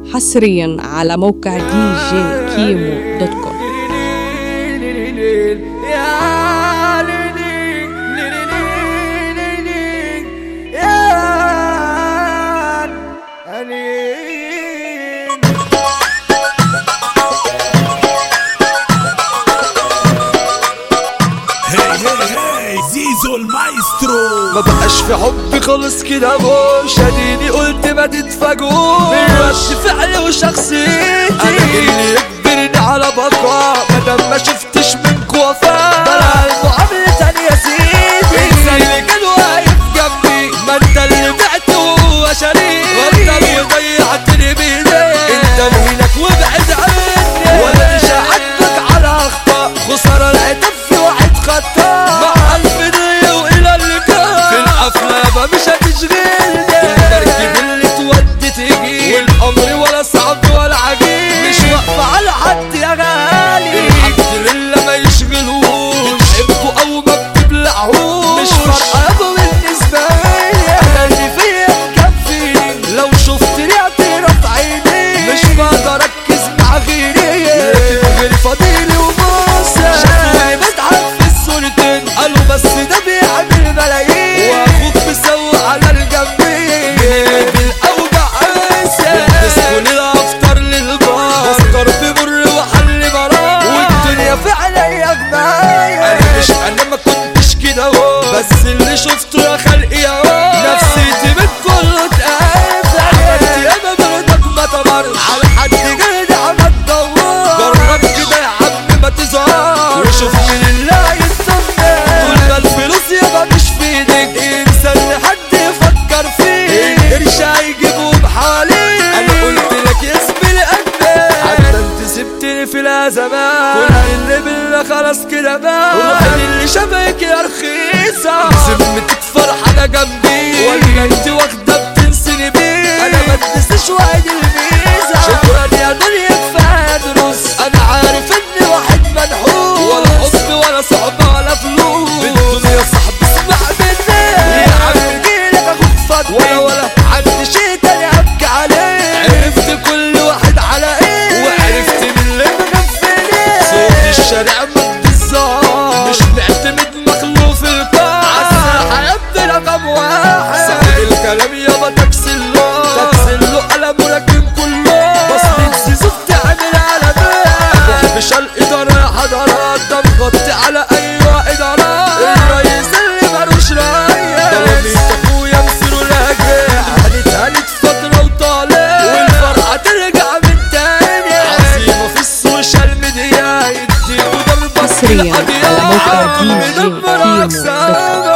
حصريا على موقع دي جي كيمو دوت كوم هي هي هي زيزو المايسترو ما بقاش في حب خالص كده مش اديني قلت ما تتفاجئوش من رد فعلي وشخصيتي انا اللي يجبرني على بقاء مادام ما شفتش منك وفاء بلا المعاملة تانية يا سيدي انت اللي كان واقف جنبي ما انت اللي بعت وهو شريك وانت اللي ضيعتني بايديك انت مهينك وابعد عني ولا مش هعاتبك على اخطاء خسارة العتاب في واحد خطا مع البداية والى اللقاء في الحفلة ما مش هتشغلني المركب اللي تودي تيجي والامر ولا صعب ولا عجيب مش واقفة على حد يا غالي الحمد لله ما يشغلوش بتحبه او ما بتبلعهوش مش فارقة يابا بالنسبة لي انا اللي فيا مكفيني لو شفتني هتعرف عيني مش بقدر اركز مع غيري لكن غيري فاضيلي وبوسة شافوني بضحك في الصورتين قالوا بس ده بيعمل ملايين واخوك مسوي على الجنبين بالاوجع قاسي بسكن الافطار للبار بسكر بمر وحل مرار والدنيا فعلا يا جماعه انا مش انا ما كنتش كده اهو بس اللي شفته يا خلقي يا نفسيتي من كله اتقفل عملت ياما برضك ما تمرش على حد جدع ما تدور جرب كده يا عم ما تظهر وشوف مين اللي هيتصدق طول ما الفلوس يابا مش في ايدك انسى ان حد يفكر فيك القرش هيجيبه بحالي انا قلت لك يا زميلي قدام حتى انت سبتني في الازمات كل اللي بالله خلاص كده بقى روحي اللي شبهك يا رخيصة ذمتك فرحانة جنبي ولا انت واخدة بتنسني بيه انا ما تنسيش وعد الميزة شكرا يا دنيا كفاية دروس انا عارف اني واحد منحوس ولا حب ولا صحبة ولا فلوس بالدنيا صاحبي اسمع مني يا عم جيلك اخوك فضي ولا ولا عندي شي تاني ابكي عليه عرفت كل واحد على ايه وعرفت من اللي مغفلني صوت الشارع مد الزهر مش معتمد مخلوق في القاع عالساحة يا ابني رقم واحد صاحب الكلام يابا تكسله تكسله قلم ولكن كله بس زيزو بتعمل علامات مش الإدارة يا حضرات ده مغطي على أيوة إدارات الرئيس اللي مالوش راية دواميت أخويا مصيره لاجع هنت هنت فترة وطالع والفرحة ترجع من تاني عظيمة في السوشيال ميديا يديكوا ضربة حصرياً على موقع الأضياء DJ مدمر كيمو أجسام